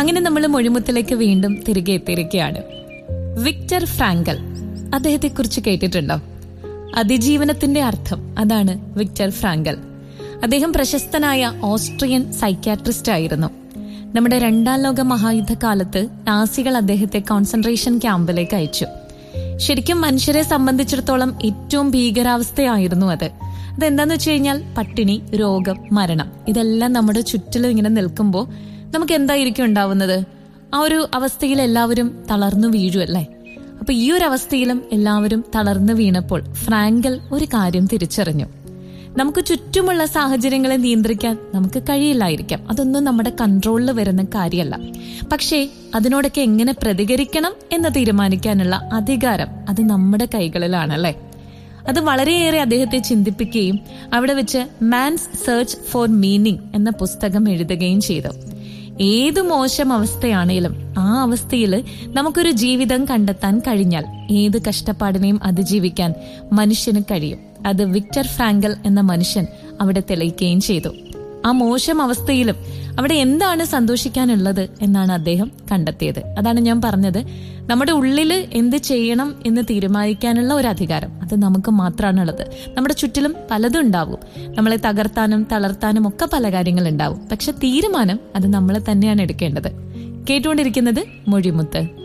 അങ്ങനെ നമ്മൾ മൊഴിമുത്തിലേക്ക് വീണ്ടും തിരികെ എത്തിയിരിക്കുകയാണ് വിക്ടർ ഫ്രാങ്കൽ അദ്ദേഹത്തെ കുറിച്ച് കേട്ടിട്ടുണ്ടോ അതിജീവനത്തിന്റെ അർത്ഥം അതാണ് വിക്ടർ ഫ്രാങ്കൽ അദ്ദേഹം പ്രശസ്തനായ ഓസ്ട്രിയൻ സൈക്യാട്രിസ്റ്റ് ആയിരുന്നു നമ്മുടെ രണ്ടാം ലോക മഹായുദ്ധകാലത്ത് നാസികൾ അദ്ദേഹത്തെ കോൺസെൻട്രേഷൻ ക്യാമ്പിലേക്ക് അയച്ചു ശരിക്കും മനുഷ്യരെ സംബന്ധിച്ചിടത്തോളം ഏറ്റവും ഭീകരാവസ്ഥയായിരുന്നു അത് അതെന്താന്ന് വെച്ച് കഴിഞ്ഞാൽ പട്ടിണി രോഗം മരണം ഇതെല്ലാം നമ്മുടെ ചുറ്റിലും ഇങ്ങനെ നിൽക്കുമ്പോൾ നമുക്ക് എന്തായിരിക്കും ഉണ്ടാവുന്നത് ആ ഒരു അവസ്ഥയിൽ എല്ലാവരും തളർന്നു വീഴുമല്ലേ അപ്പൊ ഈ ഒരു അവസ്ഥയിലും എല്ലാവരും തളർന്നു വീണപ്പോൾ ഫ്രാങ്കൽ ഒരു കാര്യം തിരിച്ചറിഞ്ഞു നമുക്ക് ചുറ്റുമുള്ള സാഹചര്യങ്ങളെ നിയന്ത്രിക്കാൻ നമുക്ക് കഴിയില്ലായിരിക്കാം അതൊന്നും നമ്മുടെ കൺട്രോളിൽ വരുന്ന കാര്യമല്ല പക്ഷേ അതിനോടൊക്കെ എങ്ങനെ പ്രതികരിക്കണം എന്ന് തീരുമാനിക്കാനുള്ള അധികാരം അത് നമ്മുടെ കൈകളിലാണല്ലേ അത് വളരെയേറെ അദ്ദേഹത്തെ ചിന്തിപ്പിക്കുകയും അവിടെ വെച്ച് മാൻസ് സെർച്ച് ഫോർ മീനിങ് എന്ന പുസ്തകം എഴുതുകയും ചെയ്തു ഏത് മോശം അവസ്ഥയാണേലും ആ അവസ്ഥയിൽ നമുക്കൊരു ജീവിതം കണ്ടെത്താൻ കഴിഞ്ഞാൽ ഏത് കഷ്ടപ്പാടിനെയും അതിജീവിക്കാൻ മനുഷ്യന് കഴിയും അത് വിക്ടർ ഫ്രാങ്കൽ എന്ന മനുഷ്യൻ അവിടെ തെളിയിക്കുകയും ചെയ്തു ആ മോശം അവസ്ഥയിലും അവിടെ എന്താണ് സന്തോഷിക്കാനുള്ളത് എന്നാണ് അദ്ദേഹം കണ്ടെത്തിയത് അതാണ് ഞാൻ പറഞ്ഞത് നമ്മുടെ ഉള്ളിൽ എന്ത് ചെയ്യണം എന്ന് തീരുമാനിക്കാനുള്ള ഒരു അധികാരം അത് നമുക്ക് മാത്രമാണുള്ളത് നമ്മുടെ ചുറ്റിലും പലതും ഉണ്ടാവും നമ്മളെ തകർത്താനും തളർത്താനും ഒക്കെ പല കാര്യങ്ങൾ ഉണ്ടാവും പക്ഷെ തീരുമാനം അത് നമ്മൾ തന്നെയാണ് എടുക്കേണ്ടത് കേട്ടുകൊണ്ടിരിക്കുന്നത് മൊഴിമുത്ത്